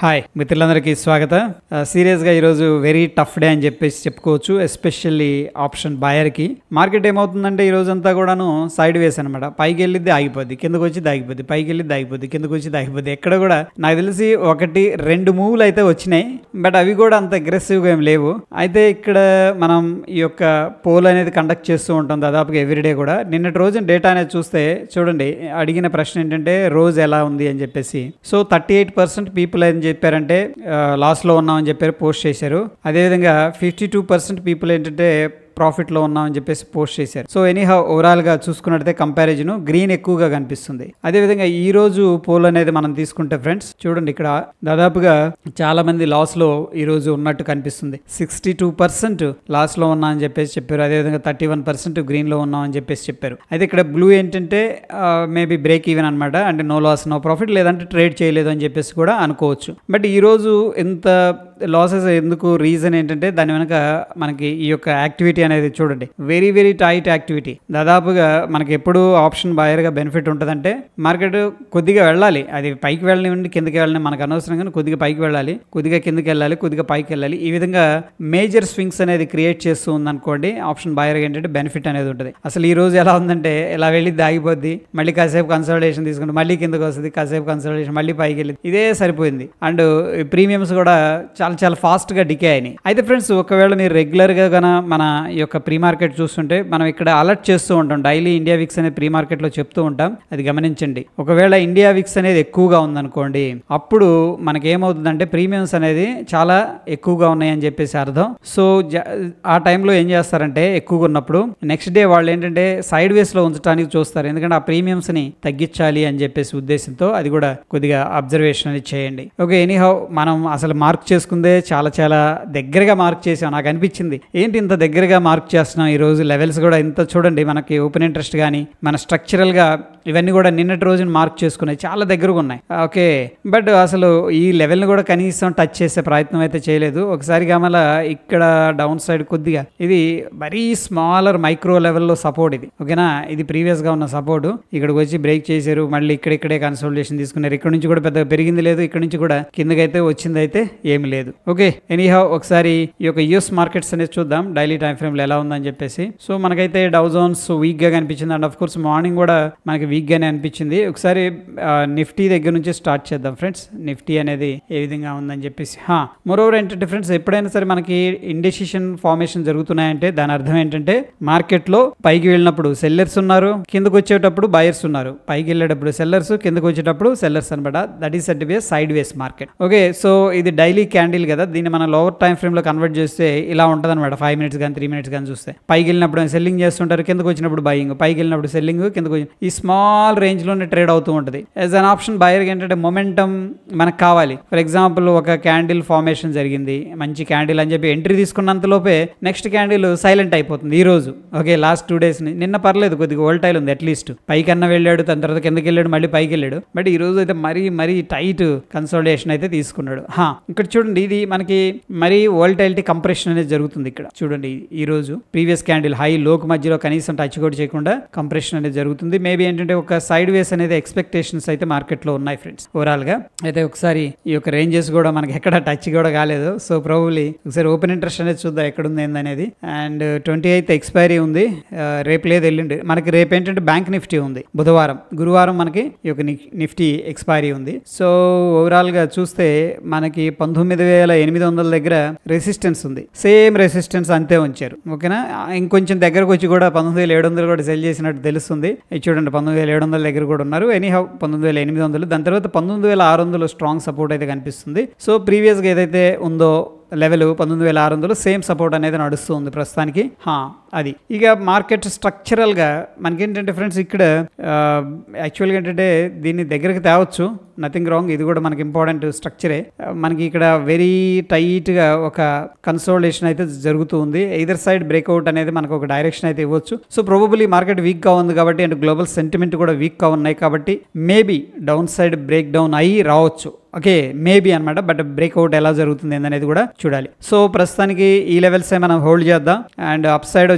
hi మిత్రులందరికీ స్వాగతం సీరియస్గా ఈరోజు వెరీ టఫ్ డే అని చెప్పేసి చెప్పుకోవచ్చు ఎస్పెషల్లీ ఆప్షన్ బాయర్కి మార్కెట్ ఏమవుతుందంటే ఈ రోజంతా కూడాను సైడ్ వేస్ అనమాట పైకి వెళ్ళిద్ది ఆగిపోద్ది కిందకు వచ్చి దాగిపోద్ది పైకి వెళ్ళిద్ది ఆగిపోద్ది కిందకు వచ్చి దాగిపోద్ది ఎక్కడ కూడా నాకు తెలిసి ఒకటి రెండు మూవ్లు అయితే వచ్చినాయి బట్ అవి కూడా అంత అగ్రెసివ్గా ఏం లేవు అయితే ఇక్కడ మనం ఈ యొక్క పోల్ అనేది కండక్ట్ చేస్తూ ఉంటాం దాదాపుగా ఎవ్రీడే కూడా నిన్నటి రోజు డేటా అనేది చూస్తే చూడండి అడిగిన ప్రశ్న ఏంటంటే రోజు ఎలా ఉంది అని చెప్పేసి so thirty eight percent people ఏం చెప్పారంటే లాస్లో ఉన్నామని చెప్పారు పోస్ట్ చేశారు అదేవిధంగా ఫిఫ్టీ టూ పర్సెంట్ పీపుల్ ఏంటంటే ప్రాఫిట్లో ఉన్నామని చెప్పేసి పోస్ట్ చేశారు సో ఎనీహౌ ఓవరాల్గా చూసుకున్నట్టయితే కంపారిజన్ గ్రీన్ ఎక్కువగా కనిపిస్తుంది అదేవిధంగా ఈ రోజు పోల్ అనేది మనం తీసుకుంటే ఫ్రెండ్స్ చూడండి ఇక్కడ దాదాపుగా చాలా మంది లాస్లో ఈ రోజు ఉన్నట్టు కనిపిస్తుంది సిక్స్టీ టూ పర్సెంట్ లాస్లో ఉన్నా అని చెప్పేసి చెప్పారు అదేవిధంగా థర్టీ వన్ పర్సెంట్ గ్రీన్లో ఉన్నాం అని చెప్పేసి చెప్పారు అయితే ఇక్కడ బ్లూ ఏంటంటే మేబీ బ్రేక్ ఈవెన్ అనమాట అంటే నో లాస్ నో ప్రాఫిట్ లేదంటే ట్రేడ్ చేయలేదు అని చెప్పేసి కూడా అనుకోవచ్చు బట్ ఈ రోజు ఎంత లాసెస్ ఎందుకు రీజన్ ఏంటంటే దాని వెనక మనకి ఈ యొక్క యాక్టివిటీ అనేది చూడండి వెరీ వెరీ టైట్ యాక్టివిటీ దాదాపుగా మనకి ఎప్పుడు ఆప్షన్ బాయర్గా బెనిఫిట్ ఉంటుందంటే మార్కెట్ కొద్దిగా వెళ్ళాలి అది పైకి వెళ్ళనివ్వండి కిందకి వెళ్ళని మనకు అనవసరం కానీ కొద్దిగా పైకి వెళ్ళాలి కొద్దిగా కిందకి వెళ్ళాలి కొద్దిగా పైకి వెళ్ళాలి ఈ విధంగా మేజర్ స్వింగ్స్ అనేది క్రియేట్ చేస్తూ ఉందనుకోండి ఆప్షన్ బాయర్గా ఏంటంటే బెనిఫిట్ అనేది ఉంటుంది అసలు ఈ రోజు ఎలా ఉందంటే ఇలా వెళ్ళి దాగిపోద్ది మళ్ళీ కాసేపు కన్సల్టేషన్ తీసుకుంటే మళ్ళీ కిందకి వస్తుంది కాసేపు కన్సల్టేషన్ మళ్ళీ పైకి వెళ్ళి ఇదే సరిపోయింది అండ్ ప్రీమియమ్స్ కూడా చాలా చాలా ఫాస్ట్గా డికే అయినాయి అయితే ఫ్రెండ్స్ ఒకవేళ మీరు రెగ్యులర్గా గన మన ఈ యొక్క ప్రీ మార్కెట్ చూస్తుంటే మనం ఇక్కడ అలర్ట్ చేస్తూ ఉంటాం డైలీ ఇండియా విక్స్ అనేది ప్రీ మార్కెట్లో చెప్తూ ఉంటాం అది గమనించండి ఒకవేళ ఇండియా విక్స్ అనేది ఎక్కువగా ఉందనుకోండి అప్పుడు మనకి ఏమవుతుందంటే ప్రీమియమ్స్ అనేది చాలా ఎక్కువగా ఉన్నాయని చెప్పేసి అర్థం సో జ- ఆ టైంలో ఏం చేస్తారంటే ఎక్కువగా ఉన్నప్పుడు నెక్స్ట్ డే వాళ్ళు ఏంటంటే సైడ్ వేస్లో ఉంచడానికి చూస్తారు ఎందుకంటే ఆ ప్రీమియమ్స్ని తగ్గించాలి అని చెప్పేసి ఉద్దేశంతో అది కూడా కొద్దిగా అబ్జర్వేషన్ అనేది చేయండి ఓకే ఎనీహౌ మనం అసలు మార్క్ చేసుకుందే చాలా చాలా దగ్గరగా మార్క్ చేసాం నాకు అనిపించింది ఏంటి ఇంత దగ్గరగా మార్క్ చేస్తున్నాం ఈ రోజు లెవెల్స్ కూడా ఇంత చూడండి మనకి ఓపెన్ ఇంట్రెస్ట్ కానీ మన స్ట్రక్చరల్గా ఇవన్నీ కూడా నిన్నటి రోజున మార్క్ చేసుకున్నాయి చాలా దగ్గరగా ఉన్నాయి ఓకే బట్ అసలు ఈ లెవెల్ని కూడా కనీసం టచ్ చేసే ప్రయత్నం అయితే చేయలేదు ఒకసారి గమల ఇక్కడ డౌన్ సైడ్ కొద్దిగా ఇది మరీ స్మాలర్ మైక్రో లెవెల్లో సపోర్ట్ ఇది ఓకేనా ఇది ప్రీవియస్గా ఉన్న సపోర్ట్ ఇక్కడికి వచ్చి బ్రేక్ చేశారు మళ్ళీ ఇక్కడిక్కడే కన్సల్టేషన్ తీసుకున్నారు ఇక్కడ నుంచి కూడా పెద్దగా పెరిగింది లేదు ఇక్కడ నుంచి కూడా కిందకైతే వచ్చింది అయితే ఏమి లేదు ఓకే ఎనీహౌ ఒకసారి ఈ యొక్క యూఎస్ మార్కెట్స్ అనేది చూద్దాం డైలీ టైం ఫ్రేమ్లో ఎలా ఉందని చెప్పేసి సో మనకైతే డౌ జోన్స్ వీక్గా కనిపించింది అండ్ ఆఫ్ కోర్స్ మార్నింగ్ కూడా మనకి వీక్గానే అనిపించింది ఒకసారి నిఫ్టీ దగ్గర నుంచి స్టార్ట్ చేద్దాం ఫ్రెండ్స్ నిఫ్టీ అనేది ఏ విధంగా ఉందని చెప్పేసి హా మరోవర్ ఏంటంటే ఫ్రెండ్స్ ఎప్పుడైనా సరే మనకి ఇండెసిషన్ ఫార్మేషన్ జరుగుతున్నాయంటే దాని అర్థం ఏంటంటే మార్కెట్లో పైకి వెళ్ళినప్పుడు సెల్లర్స్ ఉన్నారు కిందకు వచ్చేటప్పుడు బయర్స్ ఉన్నారు పైకి వెళ్ళేటప్పుడు సెల్లర్స్ కిందకు వచ్చేటప్పుడు సెల్లర్స్ అనమాట that is at ways side ways market okay so ఇది డైలీ క్యాండిల్ కదా దీన్ని మనం లోవర్ టైం ఫ్రేమ్ లో కన్వర్ట్ చేస్తే ఇలా ఉంటుంది అనమాట ఫైవ్ మినిట్స్ కానీ త్రీ మినిట్స్ కానీ చూస్తే పైకి వెళ్ళినప్పుడు సెల్లింగ్ చేస్తుంటారు కిందకు వచ్చినప్పుడు బయింగ్ పైకి వెళ్ళినప్పుడు సెల్లింగ్ కిందకు వచ్చి ఈ స్మాల్ రేంజ్ లోనే ట్రేడ్ అవుతూ ఉంటుంది యాజ్ అన్ ఆప్షన్ బయర్ ఏంటంటే మొమెంటం మనకు కావాలి ఫర్ ఎగ్జాంపుల్ ఒక క్యాండిల్ ఫార్మేషన్ జరిగింది మంచి క్యాండిల్ అని చెప్పి ఎంట్రీ తీసుకున్నంత లోపే నెక్స్ట్ క్యాండిల్ సైలెంట్ అయిపోతుంది ఈ రోజు ఓకే లాస్ట్ టూ డేస్ నిన్న పర్లేదు కొద్దిగా ఓల్టైల్ ఉంది అట్లీస్ట్ పైకన్నా వెళ్ళాడు దాని తర్వాత కిందకి వెళ్ళాడు మళ్ళీ పైకి వెళ్ళాడు బట్ ఈ రోజు అయితే మరీ మరీ టైట్ కన్సల్టేషన్ అయితే తీసుకున్నాడు హా ఇక్కడ చూడండి ఇది మనకి మరీ వోల్టైలిటీ కంప్రెషన్ అనేది జరుగుతుంది ఇక్కడ చూడండి ఈ రోజు ప్రీవియస్ క్యాండిల్ హై లోక్ మధ్యలో కనీసం టచ్ కూడా చేయకుండా కంప్రెషన్ అనేది జరుగుతుంది మేబీ ఏంటంటే ఒక సైడ్ వేస్ అనేది ఎక్స్పెక్టేషన్స్ అయితే మార్కెట్లో ఉన్నాయి ఫ్రెండ్స్ ఓవరాల్ గా అయితే ఒకసారి ఈ యొక్క రేంజెస్ కూడా మనకి ఎక్కడ టచ్ కూడా కాలేదు సో ప్రాబులీ ఒకసారి ఓపెన్ ఇంట్రెస్ట్ అనేది చూద్దాం ఎక్కడ ఉంది ఏందనేది అండ్ ట్వంటీ ఎయిత్ ఎక్స్పైరీ ఉంది ఆ, రేపు లేదు ఎల్లుండి మనకి రేపు ఏంటంటే బ్యాంక్ నిఫ్టీ ఉంది బుధవారం గురువారం మనకి ఈ యొక్క ని- నిఫ్టీ ఎక్స్పైరీ ఉంది సో ఓవరాల్ గా చూస్తే మనకి పంతొమ్మిది వేల ఎనిమిది వందల దగ్గర రెసిస్టెన్స్ ఉంది సేమ్ రెసిస్టెన్స్ అంతే ఉంచారు ఓకేనా ఆ, ఇంకొంచెం దగ్గరకు వచ్చి కూడా పంతొమ్మిది వేల ఏడు వందలు కూడా సెల్ చేసినట్టు తెలుస్తుంది ఇది చూడండి పంతొమ్మిది వేల ఏడు వందల దగ్గర కూడా ఉన్నారు ఎనీ హౌ పంతొమ్మిది వేల ఎనిమిది వందలు దాని తర్వాత పంతొమ్మిది వేల ఆరు వందలు స్ట్రాంగ్ సపోర్ట్ అయితే కనిపిస్తుంది సో ప్రీవియస్గా ఏదైతే ఉందో లెవెల్ పంతొమ్మిది వేల ఆరు వందలు సేమ్ సపోర్ట్ అనేది నడుస్తూ ఉంది ప్రస్తుతానికి హా అది ఇక మార్కెట్ స్ట్రక్చరల్గా మనకేంటంటే ఫ్రెండ్స్ ఇక్కడ యాక్చువల్గా ఏంటంటే దీన్ని దగ్గరికి తేవచ్చు నథింగ్ రాంగ్ ఇది కూడా మనకి ఇంపార్టెంట్ స్ట్రక్చరే ఆ, మనకి ఇక్కడ వెరీ టైట్గా ఒక కన్సోలేషన్ అయితే జరుగుతూ ఉంది ఎయిదర్ సైడ్ బ్రేక్అవుట్ అనేది మనకు ఒక డైరెక్షన్ అయితే ఇవ్వచ్చు సో ప్రాబబుల్లీ మార్కెట్ వీక్గా ఉంది కాబట్టి అండ్ గ్లోబల్ సెంటిమెంట్ కూడా వీక్గా ఉన్నాయి కాబట్టి maybe down side break down అయ్యి రావచ్చు ఓకే మేబీ అనమాట బట్ బ్రేక్అవుట్ ఎలా జరుగుతుంది అనేది కూడా చూడాలి సో ప్రస్తుతానికి ఈ లెవెల్స్ మనం హోల్డ్ చేద్దాం అండ్ అప్ సైడ్ వచ్చేసి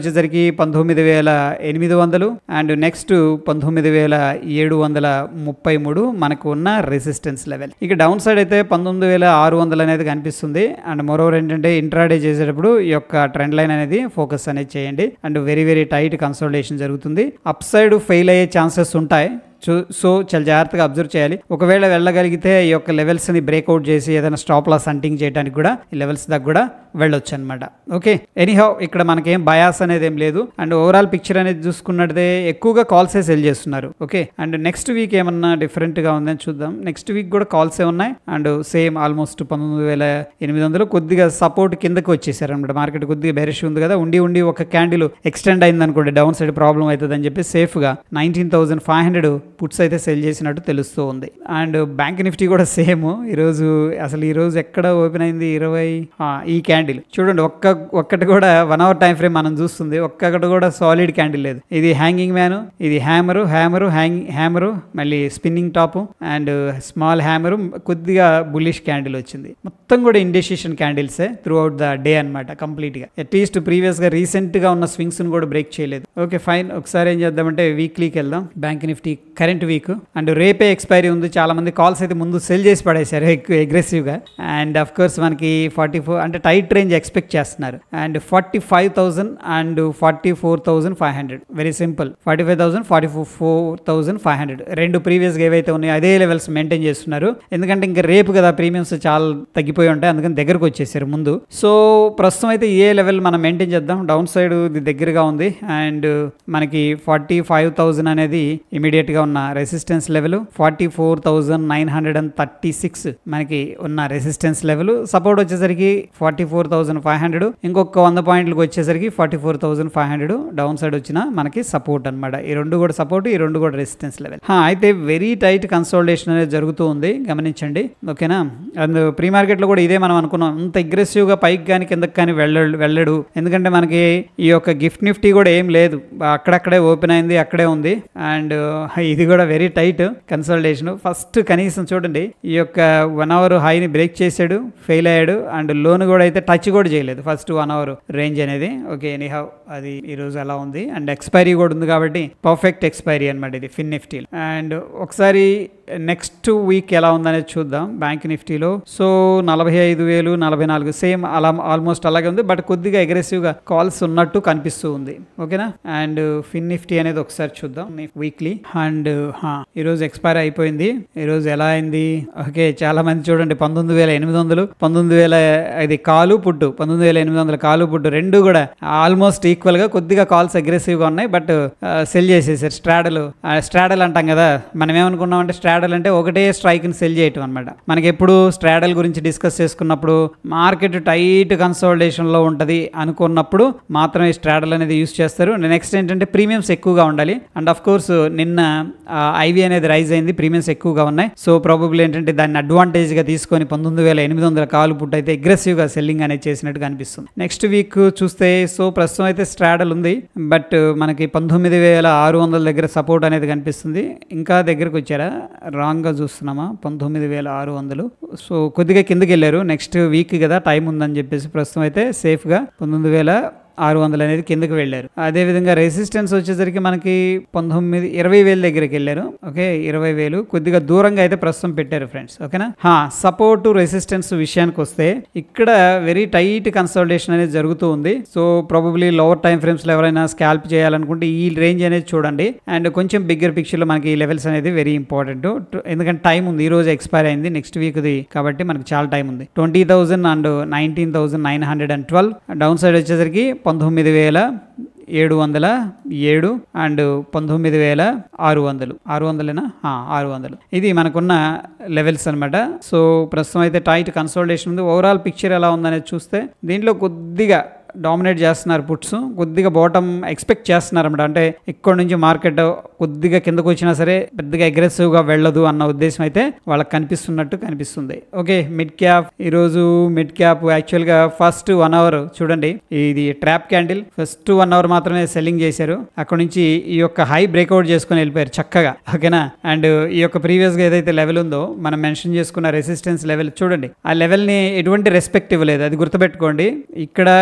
వచ్చేసరికి పంతొమ్మిది వేల ఎనిమిది వందలు అండ్ నెక్స్ట్ పంతొమ్మిది వేల ఏడు వందల ముప్పై మూడు మనకు ఉన్న రెసిస్టెన్స్ లెవెల్ ఇక డౌన్ సైడ్ అయితే పంతొమ్మిది వేల ఆరు వందలు అనేది కనిపిస్తుంది అండ్ మరోవర్ ఏంటంటే ఇంట్రాడే చేసేటప్పుడు ఈ యొక్క ట్రెండ్ లైన్ అనేది ఫోకస్ అనేది చేయండి and very very tight consultation జరుగుతుంది అప్ సైడ్ ఫెయిల్ అయ్యే ఛాన్సెస్ ఉంటాయి సో సో చాలా జాగ్రత్తగా అబ్జర్వ్ చేయాలి ఒకవేళ వెళ్ళగలిగితే ఈ యొక్క లెవెల్స్ని బ్రేక్అవుట్ చేసి ఏదైనా స్టాప్ లాస్ హంటింగ్ చేయడానికి కూడా ఈ లెవెల్స్ దాకా కూడా వెళ్ళొచ్చు అనమాట ఓకే ఎనీహౌ ఇక్కడ మనకేం బయాస్ అనేది ఏం లేదు అండ్ ఓవరాల్ పిక్చర్ అనేది చూసుకున్నట్టే ఎక్కువగా కాల్సే సెల్ చేస్తున్నారు ఓకే అండ్ నెక్స్ట్ వీక్ ఏమన్నా డిఫరెంట్గా ఉందని చూద్దాం నెక్స్ట్ వీక్ కూడా కాల్సే ఉన్నాయి అండ్ సేమ్ ఆల్మోస్ట్ పంతొమ్మిది వేల ఎనిమిది వందలు కొద్దిగా సపోర్ట్ కిందకి వచ్చేసారు అనమాట మార్కెట్ కొద్దిగా బెరిష్ ఉంది కదా ఉండి ఉండి ఒక క్యాండిల్ ఎక్స్టెండ్ అయింది అనుకోండి డౌన్ సైడ్ ప్రాబ్లం అవుతుంది అని చెప్పి సేఫ్గా nineteen thousand five hundred puts అయితే సెల్ చేసినట్టు తెలుస్తూ ఉంది అండ్ బ్యాంక్ నిఫ్టీ కూడా సేమ్ ఈరోజు అసలు ఈరోజు ఎక్కడ ఓపెన్ అయింది ఇరవై ఆ, ఈ క్యాండిల్ చూడండి ఒక్క ఒక్కటి కూడా వన్ అవర్ టైం ఫ్రేమ్ మనం చూస్తుంది ఒక్కటి కూడా సాలిడ్ క్యాండిల్ లేదు ఇది హ్యాంగింగ్ మ్యాన్ ఇది హ్యామరు హ్యామరు హ్యాంగ్ హ్యామరు మళ్ళీ spinning top and small hammer కొద్దిగా బుల్లిష్ క్యాండిల్ వచ్చింది మొత్తం కూడా ఇండెసిషన్ క్యాండిల్సే త్రూ అవుట్ ద డే అనమాట కంప్లీట్గా అట్లీస్ట్ ప్రీవియస్గా రీసెంట్గా ఉన్న స్వింగ్స్ని కూడా బ్రేక్ చేయలేదు ఓకే ఫైన్ ఒకసారి ఏం చేద్దామంటే వీక్లీకి వెళ్దాం bank Nifty current week and రేపే ఎక్స్పైరీ ఉంది చాలా మంది కాల్స్ అయితే ముందు సెల్ చేసి పడేశారు ఎక్కువ అగ్రెసివ్గా అండ్ అఫ్ కోర్స్ మనకి ఫార్టీ ఫోర్ అంటే టైట్ రేంజ్ ఎక్స్పెక్ట్ చేస్తున్నారు and forty five thousand and forty four thousand five hundred very simple forty five thousand forty four four thousand five hundred రెండు ప్రీవియస్గా ఏవైతే ఉన్నాయో అదే లెవెల్స్ మెయింటైన్ చేస్తున్నారు ఎందుకంటే ఇంకా రేపు కదా ప్రీమియమ్స్ చాలా తగ్గిపోయి ఉంటాయి అందుకని దగ్గరకు వచ్చేసారు ముందు సో ప్రస్తుతం అయితే ఏ లెవెల్ మనం మెయింటైన్ చేద్దాం డౌన్ సైడ్ ఇది దగ్గరగా ఉంది అండ్ మనకి ఫార్టీ ఫైవ్ థౌసండ్ అనేది ఇమీడియట్ గా ఉన్న resistance level forty four thousand nine hundred and thirty six మనకి ఉన్న రెసిస్టెన్స్ లెవెల్ సపోర్ట్ వచ్చేసరికి forty four thousand five hundred ఇంకొక వంద పాయింట్లకు వచ్చేసరికి forty four thousand five hundred down side వచ్చిన మనకి సపోర్ట్ అనమాట ఈ రెండు కూడా సపోర్ట్ ఈ రెండు కూడా రెసిస్టెన్స్ లెవెల్ అయితే వెరీ టైట్ కన్సోల్టేషన్ అనేది జరుగుతూ ఉంది గమనించండి ఓకేనా అండ్ ప్రీ మార్కెట్లో కూడా ఇదే మనం అనుకున్నాం ఇంత అగ్రెసివ్గా పైకి కానీ కిందకి కానీ వెళ్ళడు వెళ్ళడు ఎందుకంటే మనకి ఈ యొక్క గిఫ్ట్ నిఫ్టీ కూడా ఏం లేదు అక్కడక్కడే ఓపెన్ అయింది అక్కడే ఉంది అండ్ ఇది కూడా వెరీ టైట్ కన్సల్టేషన్ ఫస్ట్ కనీసం చూడండి ఈ యొక్క వన్ అవర్ హైని బ్రేక్ చేశాడు ఫెయిల్ అయ్యాడు అండ్ లోన్ కూడా అయితే టచ్ కూడా చేయలేదు ఫస్ట్ వన్ అవర్ రేంజ్ అనేది ఓకే ఎనీహౌ అది ఈ రోజు అలా ఉంది అండ్ ఎక్స్పైరీ కూడా ఉంది కాబట్టి పర్ఫెక్ట్ ఎక్స్పైరీ అనమాట ఇది ఫిన్ నిఫ్టీ అండ్ ఒకసారి నెక్స్ట్ వీక్ ఎలా ఉందనేది చూద్దాం బ్యాంక్ నిఫ్టీలో సో నలభై ఐదు వేలు నలభై నాలుగు సేమ్ అలా ఆల్మోస్ట్ అలాగే ఉంది బట్ కొద్దిగా అగ్రెసివ్గా కాల్స్ ఉన్నట్టు కనిపిస్తూ ఉంది ఓకేనా అండ్ ఫిన్ నిఫ్టీ అనేది ఒకసారి చూద్దాం వీక్లీ అండ్ ఈరోజు ఎక్స్పైర్ అయిపోయింది ఈరోజు ఎలా అయింది ఓకే చాలా మంది చూడండి పంతొమ్మిది వేల ఎనిమిది వందలు పంతొమ్మిది వేల ఇది కాలు పుట్టు పంతొమ్మిది వేల ఎనిమిది వందల కాలు పుట్టు రెండు కూడా ఆల్మోస్ట్ ఈక్వల్ గా కొద్దిగా కాల్స్ అగ్రెసివ్ గా ఉన్నాయి బట్ సెల్ చేసేసారు స్ట్రాడల్ స్ట్రాడల్ అంటాం కదా మనం ఏమనుకున్నాం అంటే స్ట్రాడల్ అంటే ఒకటే స్ట్రైక్ ని సెల్ చేయటం అనమాట మనకి ఎప్పుడు స్ట్రాడల్ గురించి డిస్కస్ చేసుకున్నప్పుడు మార్కెట్ టైట్ కన్సోల్టేషన్ లో ఉంటది అనుకున్నప్పుడు మాత్రమే స్ట్రాడల్ అనేది యూస్ చేస్తారు నెక్స్ట్ ఏంటంటే ప్రీమియమ్స్ ఎక్కువగా ఉండాలి అండ్ ఆఫ్ కోర్స్ నిన్న ఐవి అనేది రైజ్ అయింది ప్రీమియమ్స్ ఎక్కువగా ఉన్నాయి సో ప్రాబుల్ ఏంటంటే దాన్ని అడ్వాంటేజ్ గా తీసుకొని పంతొమ్మిది వేల ఎనిమిది వందల కాలు పుట్టు అయితే అగ్రెసివ్ గా సెల్లింగ్ అనేది చేసినట్టు కనిపిస్తుంది నెక్స్ట్ వీక్ చూస్తే సో ప్రస్తుతం అయితే స్ట్రాడల్ ఉంది బట్ మనకి పంతొమ్మిది వేల ఆరు వందల దగ్గర సపోర్ట్ అనేది కనిపిస్తుంది ఇంకా దగ్గరకు వచ్చారా రాంగ్గా చూస్తున్నామా పంతొమ్మిది వేల ఆరు వందలు సో కొద్దిగా కిందకి వెళ్ళారు నెక్స్ట్ వీక్ కదా టైం ఉందని చెప్పేసి ప్రస్తుతం అయితే సేఫ్గా పంతొమ్మిది వేల ఆరు వందలు అనేది కిందకి వెళ్ళారు అదేవిధంగా రెసిస్టెన్స్ వచ్చేసరికి మనకి పంతొమ్మిది ఇరవై వేల దగ్గరికి వెళ్ళారు ఓకే ఇరవై వేలు కొద్దిగా దూరంగా అయితే ప్రస్తుతం పెట్టారు ఫ్రెండ్స్ ఓకేనా హా సపోర్ట్ రెసిస్టెన్స్ విషయానికి వస్తే ఇక్కడ వెరీ టైట్ కన్సల్టేషన్ అనేది జరుగుతూ ఉంది సో ప్రాబబ్లీ లోవర్ టైం ఫ్రేమ్స్లో ఎవరైనా స్కాల్ప్ చేయాలనుకుంటే ఈ రేంజ్ అనేది చూడండి అండ్ కొంచెం బిగ్గర్ పిక్చర్లో మనకి ఈ లెవెల్స్ అనేది వెరీ ఇంపార్టెంట్ ఎందుకంటే టైం ఉంది ఈ రోజు ఎక్స్పైర్ అయింది నెక్స్ట్ వీక్ది కాబట్టి మనకి చాలా టైం ఉంది twenty thousand and nineteen thousand nine hundred and twelve down side వచ్చేసరికి పంతొమ్మిది వేల ఏడు వందల ఏడు అండ్ పంతొమ్మిది వేల ఆరు వందలు ఆరు వందలేనా ఆ, ఆరు వందలు ఇది మనకున్న లెవెల్స్ అనమాట సో ప్రస్తుతం అయితే టైట్ కన్సల్టేషన్ ఉంది ఓవరాల్ పిక్చర్ ఎలా ఉందనేది చూస్తే దీంట్లో కొద్దిగా డామినేట్ చేస్తున్నారు పుట్స్ కొద్దిగా బాటమ్ ఎక్స్పెక్ట్ చేస్తున్నారు అనమాట అంటే ఇక్కడ నుంచి మార్కెట్ కొద్దిగా కిందకు వచ్చినా సరే పెద్దగా అగ్రెసివ్గా వెళ్ళదు అన్న ఉద్దేశం అయితే వాళ్ళకి కనిపిస్తున్నట్టు కనిపిస్తుంది ఓకే మిడ్ క్యాప్ ఈరోజు మిడ్ క్యాప్ యాక్చువల్గా ఫస్ట్ వన్ అవర్ చూడండి ఇది trap candle first one hour మాత్రమే సెల్లింగ్ చేశారు అక్కడ నుంచి ఈ యొక్క హై బ్రేక్అవుట్ చేసుకొని వెళ్ళిపోయారు చక్కగా ఓకేనా అండ్ ఈ యొక్క ప్రీవియస్గా ఏదైతే లెవెల్ ఉందో మనం మెన్షన్ చేసుకున్న రెసిస్టెన్స్ లెవెల్ చూడండి ఆ లెవెల్ని ఎటువంటి రెస్పెక్ట్ ఇవ్వలేదు అది గుర్తుపెట్టుకోండి ఇక్కడ ఇక్కడ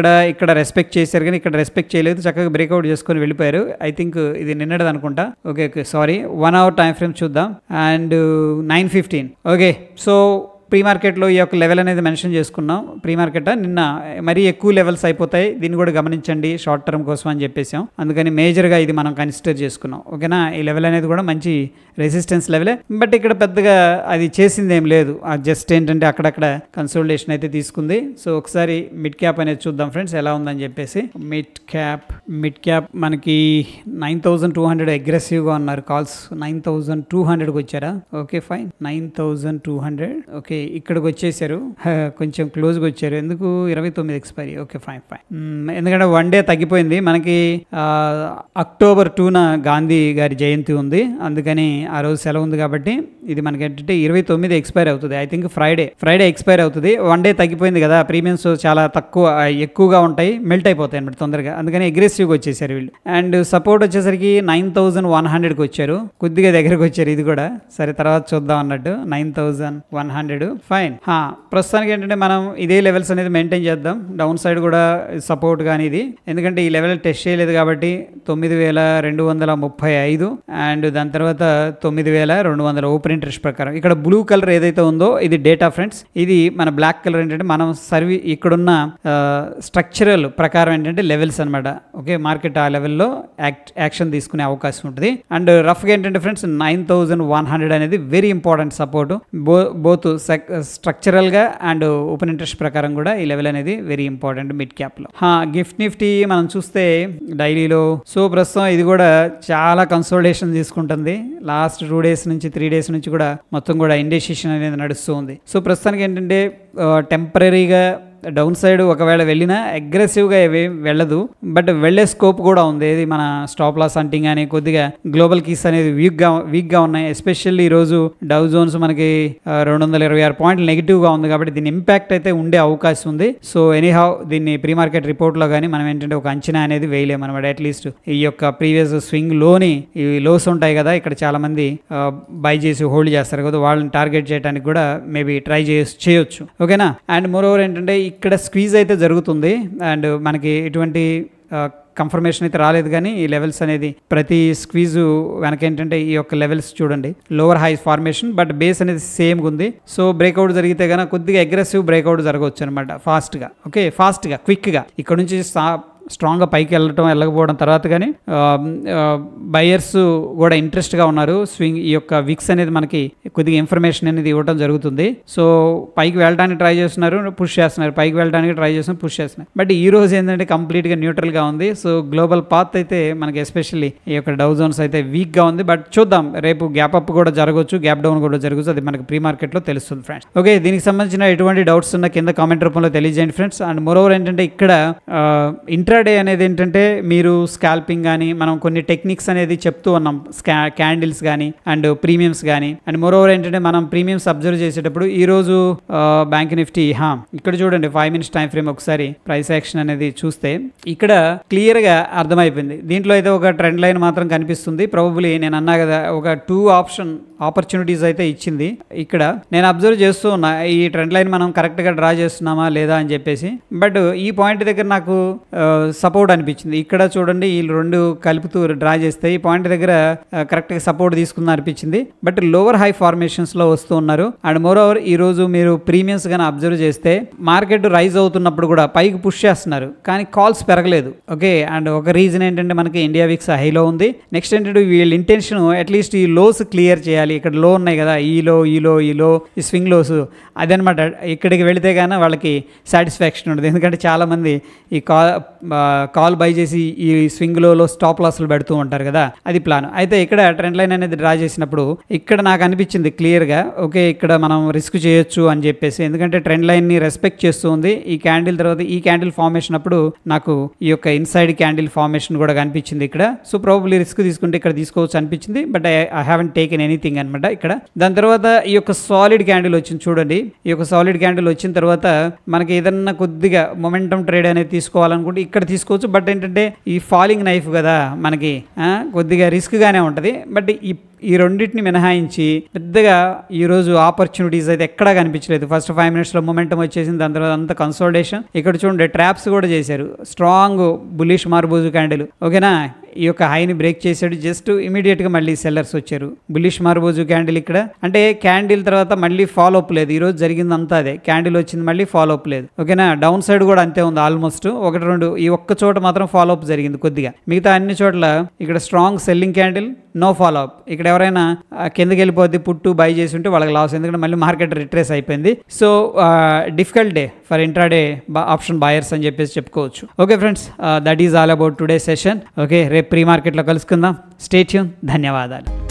ఇక్కడ ఇక్కడ రెస్పెక్ట్ చేశారు కానీ ఇక్కడ రెస్పెక్ట్ చేయలేదు చక్కగా బ్రేక్అవుట్ చేసుకొని వెళ్ళిపోయారు ఐ థింక్ ఇది నిన్నటిది అనుకుంటా okay okay sorry one hour time frame చూద్దాం and nine fifteen okay so pre మార్కెట్లో ఈ యొక్క లెవెల్ అనేది మెన్షన్ చేసుకున్నాం ప్రీ మార్కెట్ నిన్న మరీ ఎక్కువ లెవెల్స్ అయిపోతాయి దీన్ని కూడా గమనించండి షార్ట్ టర్మ్ కోసం అని చెప్పేసాం అందుకని మేజర్గా ఇది మనం కన్సిడర్ చేసుకున్నాం ఓకేనా ఈ లెవెల్ అనేది కూడా మంచి రెసిస్టెన్స్ లెవెలే బట్ ఇక్కడ పెద్దగా అది చేసింది ఏం లేదు జస్ట్ ఏంటంటే అక్కడక్కడ కన్సోలిడేషన్ అయితే తీసుకుంది సో ఒకసారి మిడ్ క్యాప్ అనేది చూద్దాం ఫ్రెండ్స్ ఎలా ఉందని చెప్పేసి మిడ్ క్యాప్ మిడ్ క్యాప్ మనకి నైన్ థౌజండ్ టూ హండ్రెడ్ అగ్రెసివ్గా ఉన్నారు కాల్స్ నైన్ థౌజండ్ టూ హండ్రెడ్కి వచ్చారా okay fine nine thousand two hundred okay ఇక్కడికి వచ్చేసారు హ, కొంచెం క్లోజ్గా వచ్చారు ఎందుకు ఇరవై తొమ్మిది ఎక్స్పైరీ ఓకే ఫైన్ ఫైన్ మ్మ్, ఎందుకంటే వన్ డే తగ్గిపోయింది మనకి ఆ, అక్టోబర్ టూన గాంధీ గారి జయంతి ఉంది అందుకని ఆ రోజు సెలవు ఉంది కాబట్టి ఇది మనకి ఏంటంటే ఇరవై తొమ్మిది ఎక్స్పైర్ అవుతుంది I think Friday Friday expire అవుతుంది వన్ డే తగ్గిపోయింది కదా ప్రీమియమ్స్ చాలా తక్కువ ఆ, ఎక్కువగా ఉంటాయి మెల్ట్ అయిపోతాయి అనమాట తొందరగా అందుకని అగ్రెసివ్గా వచ్చేసారు వీళ్ళు అండ్ సపోర్ట్ వచ్చేసరికి నైన్ థౌజండ్ వన్ హండ్రెడ్కి వచ్చారు కొద్దిగా దగ్గరకు వచ్చారు ఇది కూడా సరే తర్వాత చూద్దాం అన్నట్టు nine thousand one hundred fine హా, ప్రస్తుతానికి ఏంటంటే మనం ఇదే లెవెల్స్ అనేది మెయింటైన్ చేద్దాం డౌన్ సైడ్ కూడా సపోర్ట్ కానీ ఇది ఎందుకంటే ఈ లెవెల్ టెస్ట్ చేయలేదు కాబట్టి తొమ్మిది వేల రెండు వందల ముప్పై ఐదు అండ్ దాని తర్వాత తొమ్మిది వేల రెండు వందల ఓపెన్ ఇంట్రెస్ట్ ప్రకారం ఇక్కడ బ్లూ కలర్ ఏదైతే ఉందో ఇది డేటా ఫ్రెండ్స్ ఇది మన బ్లాక్ కలర్ ఏంటంటే మనం సర్వీ ఇక్కడున్న స్ట్రక్చరల్ ప్రకారం ఏంటంటే లెవెల్స్ అనమాట ఓకే మార్కెట్ ఆ లెవెల్లో యాక్ట్ యాక్షన్ తీసుకునే అవకాశం ఉంటుంది అండ్ రఫ్గా ఏంటంటే friends nine thousand one hundred అనేది వెరీ ఇంపార్టెంట్ సపోర్ట్ బో బోత్ స్ట్రక్చరల్గా అండ్ ఓపెన్ ఇంట్రెస్ట్ ప్రకారం కూడా ఈ లెవెల్ అనేది వెరీ ఇంపార్టెంట్ మిడ్ క్యాప్లో గిఫ్ట్ నిఫ్టీ మనం చూస్తే డైలీలో సో ప్రస్తుతం ఇది కూడా చాలా కన్సోల్టేషన్ తీసుకుంటుంది లాస్ట్ టూ డేస్ నుంచి త్రీ డేస్ నుంచి కూడా మొత్తం కూడా ఇండెసిషన్ అనేది నడుస్తూ ఉంది సో ప్రస్తుతానికి ఏంటంటే టెంపరీగా డౌన్ సైడ్ ఒకవేళ వెళ్ళినా అగ్రెసివ్గా ఏం వెళ్ళదు బట్ వెళ్ళే స్కోప్ కూడా ఉంది ఇది మన స్టాప్ లాస్ హంటింగ్ అని కొద్దిగా గ్లోబల్ కీస్ అనేది వీక్గా వీక్గా ఉన్నాయి ఎస్పెషల్లీ ఈరోజు డౌ జోన్స్ మనకి రెండు వందల ఇరవై ఆరు పాయింట్లు నెగిటివ్గా ఉంది కాబట్టి దీని ఇంపాక్ట్ అయితే ఉండే అవకాశం ఉంది సో ఎనీహౌ దీన్ని ప్రీ మార్కెట్ రిపోర్ట్లో కానీ మనం ఏంటంటే ఒక అంచనా అనేది వేయలేము అనమాట అట్లీస్ట్ ఈ యొక్క ప్రీవియస్ స్వింగ్ లోని ఈ లోస్ ఉంటాయి కదా ఇక్కడ చాలా మంది బై చేసి హోల్డ్ చేస్తారు కదా వాళ్ళని టార్గెట్ చేయడానికి కూడా మేబీ ట్రై చేసి చేయొచ్చు ఓకేనా అండ్ మోర్ ఓవర్ ఏంటంటే ఇక్కడ స్క్వీజ్ అయితే జరుగుతుంది అండ్ మనకి ఎటువంటి కన్ఫర్మేషన్ అయితే రాలేదు కానీ ఈ లెవెల్స్ అనేది ప్రతి స్క్వీజు వెనక ఏంటంటే ఈ యొక్క లెవెల్స్ చూడండి lower high formation but base అనేది సేమ్గా ఉంది సో బ్రేక్అవుట్ జరిగితే కనుక కొద్దిగా అగ్రెసివ్ బ్రేక్అవుట్ జరగవచ్చు అనమాట ఫాస్ట్గా ఓకే ఫాస్ట్గా క్విక్గా ఇక్కడ నుంచి సా- స్ట్రాంగ్గా పైకి వెళ్ళటం వెళ్ళకపోవడం తర్వాత కానీ బయర్స్ కూడా ఇంట్రెస్ట్గా ఉన్నారు స్వింగ్ ఈ యొక్క విక్స్ అనేది మనకి కొద్దిగా ఇన్ఫర్మేషన్ అనేది ఇవ్వడం జరుగుతుంది సో పైకి వెళ్ళడానికి ట్రై చేస్తున్నారు పుష్ చేస్తున్నారు పైకి వెళ్ళడానికి ట్రై చేస్తున్నారు పుష్ చేస్తున్నారు బట్ ఈ రోజు ఏంటంటే కంప్లీట్గా న్యూట్రల్గా ఉంది సో గ్లోబల్ పాత్ అయితే మనకి ఎస్పెషల్లీ ఈ యొక్క డౌ జోన్స్ అయితే వీక్గా ఉంది బట్ చూద్దాం రేపు గ్యాప్ అప్ కూడా జరగవచ్చు గ్యాప్ డౌన్ కూడా జరగవచ్చు అది మనకి ప్రీ మార్కెట్లో తెలుస్తుంది ఫ్రెండ్స్ ఓకే దీనికి సంబంధించిన ఎటువంటి డౌట్స్ ఉన్న కింద కామెంట్ రూపంలో తెలియజేయండి ఫ్రెండ్స్ అండ్ మోరోవర్ ఏంటంటే ఇక్కడ ఇంట్రాడే అనేది ఏంటంటే మీరు స్కాల్పింగ్ కానీ మనం కొన్ని టెక్నిక్స్ అనేది చెప్తూ ఉన్నాం స్కా క్యాండిల్స్ కానీ అండ్ ప్రీమియమ్స్ కానీ అండ్ మోరోవర్ ఏంటంటే మనం ప్రీమియమ్స్ అబ్జర్వ్ చేసేటప్పుడు ఈ రోజు బ్యాంక్ నిఫ్టీ హా ఇక్కడ చూడండి ఫైవ్ మినిట్స్ టైం ఫ్రేమ్ ఒకసారి ప్రైస్ యాక్షన్ అనేది చూస్తే ఇక్కడ క్లియర్ గా అర్థమైపోయింది దీంట్లో అయితే ఒక ట్రెండ్ లైన్ మాత్రం కనిపిస్తుంది ప్రాబబ్లీ నేను అన్నా కదా ఒక టూ ఆప్షన్ ఆపర్చునిటీస్ అయితే ఇచ్చింది ఇక్కడ నేను అబ్జర్వ్ చేస్తూ ఉన్నా ఈ ట్రెండ్ లైన్ మనం కరెక్ట్గా డ్రా చేస్తున్నామా లేదా అని చెప్పేసి బట్ ఈ పాయింట్ దగ్గర నాకు సపోర్ట్ అనిపించింది ఇక్కడ చూడండి ఈ రెండు కలుపుతూ డ్రా చేస్తే ఈ పాయింట్ దగ్గర కరెక్ట్గా సపోర్ట్ తీసుకుందా అనిపించింది బట్ లోవర్ హై ఫార్మేషన్స్లో వస్తూ ఉన్నారు అండ్ మోర్ ఓవర్ ఈ రోజు మీరు ప్రీమియమ్స్ కానీ అబ్జర్వ్ చేస్తే మార్కెట్ రైజ్ అవుతున్నప్పుడు కూడా పైకి పుష్ చేస్తున్నారు కానీ కాల్స్ పెరగలేదు ఓకే అండ్ ఒక రీజన్ ఏంటంటే మనకి ఇండియా విక్స్ హైలో ఉంది నెక్స్ట్ ఏంటంటే వీళ్ళ ఇంటెన్షన్ అట్లీస్ట్ ఈ లోస్ క్లియర్ చేయాలి ఇక్కడ లో ఉన్నాయి కదా ఈ లో ఈ లో ఈ లో ఈ స్వింగ్ లోస్ అదనమాట ఇక్కడికి వెళితే కానీ వాళ్ళకి సాటిస్ఫాక్షన్ ఉండదు ఎందుకంటే చాలామంది ఈ కాల్ కాల్ బై చేసి ఈ స్వింగ్ లోలో స్టాప్ లాస్లు పెడుతూ ఉంటారు కదా అది ప్లాన్ అయితే ఇక్కడ ట్రెండ్ లైన్ అనేది డ్రా చేసినప్పుడు ఇక్కడ నాకు అనిపించింది క్లియర్గా ఓకే ఇక్కడ మనం రిస్క్ చేయొచ్చు అని చెప్పేసి ఎందుకంటే ట్రెండ్ లైన్ని రెస్పెక్ట్ చేస్తూ ఉంది ఈ క్యాండిల్ తర్వాత ఈ క్యాండిల్ ఫార్మేషన్ అప్పుడు నాకు ఈ యొక్క ఇన్సైడ్ క్యాండిల్ ఫార్మేషన్ కూడా కనిపించింది ఇక్కడ సో ప్రాబబ్లీ రిస్క్ తీసుకుంటే ఇక్కడ తీసుకోవచ్చు అనిపించింది but I I haven't taken anything అనమాట ఇక్కడ దాని తర్వాత ఈ యొక్క సాలిడ్ క్యాండిల్ వచ్చింది చూడండి ఈ యొక్క సాలిడ్ క్యాండిల్ వచ్చిన తర్వాత మనకి ఏదన్నా కొద్దిగా మొమెంటం ట్రేడ్ అనేది తీసుకోవాలనుకుంటే ఇక్కడ తీసుకోవచ్చు బట్ ఏంటంటే ఈ ఫాలింగ్ నైఫ్ కదా మనకి ఆ, కొద్దిగా రిస్క్గానే ఉంటుంది బట్ ఈ ఈ రెండింటిని మినహాయించి పెద్దగా ఈరోజు ఆపర్చునిటీస్ అయితే ఎక్కడా కనిపించలేదు ఫస్ట్ ఫైవ్ మినిట్స్లో మొమెంటం వచ్చేసింది దాని తర్వాత అంత కన్సోల్టేషన్ ఇక్కడ చూడండి ట్రాప్స్ కూడా చేశారు స్ట్రాంగ్ బులిష్ మార్బోజు క్యాండిల్ ఓకేనా ఈ యొక్క హైని బ్రేక్ చేశాడు జస్ట్ ఇమీడియట్గా మళ్ళీ సెల్లర్స్ వచ్చారు బులిష్ మార్బోజు క్యాండిల్ ఇక్కడ అంటే క్యాండిల్ తర్వాత మళ్ళీ ఫాలో అప్ లేదు ఈరోజు జరిగింది అంతా అదే క్యాండిల్ వచ్చింది మళ్ళీ ఫాలో అప్ లేదు ఓకేనా డౌన్ సైడ్ కూడా అంతే ఉంది ఆల్మోస్ట్ ఒకటి రెండు ఈ ఒక్క చోట మాత్రం ఫాలో అప్ జరిగింది కొద్దిగా మిగతా అన్ని చోట్ల ఇక్కడ strong selling candle no follow up ఇక్కడ ఎవరైనా ఆ, కిందకి వెళ్ళిపోద్ది పుట్టు బై చేసి ఉంటే వాళ్ళకి లాస్ ఎందుకంటే మళ్ళీ మార్కెట్ రిట్రేస్ అయిపోయింది so difficult day for intraday option buyers అని చెప్పేసి చెప్పుకోవచ్చు okay friends that is all about today session okay రేపు ప్రీ మార్కెట్లో కలుసుకుందాం స్టేట్యూన్ ధన్యవాదాలు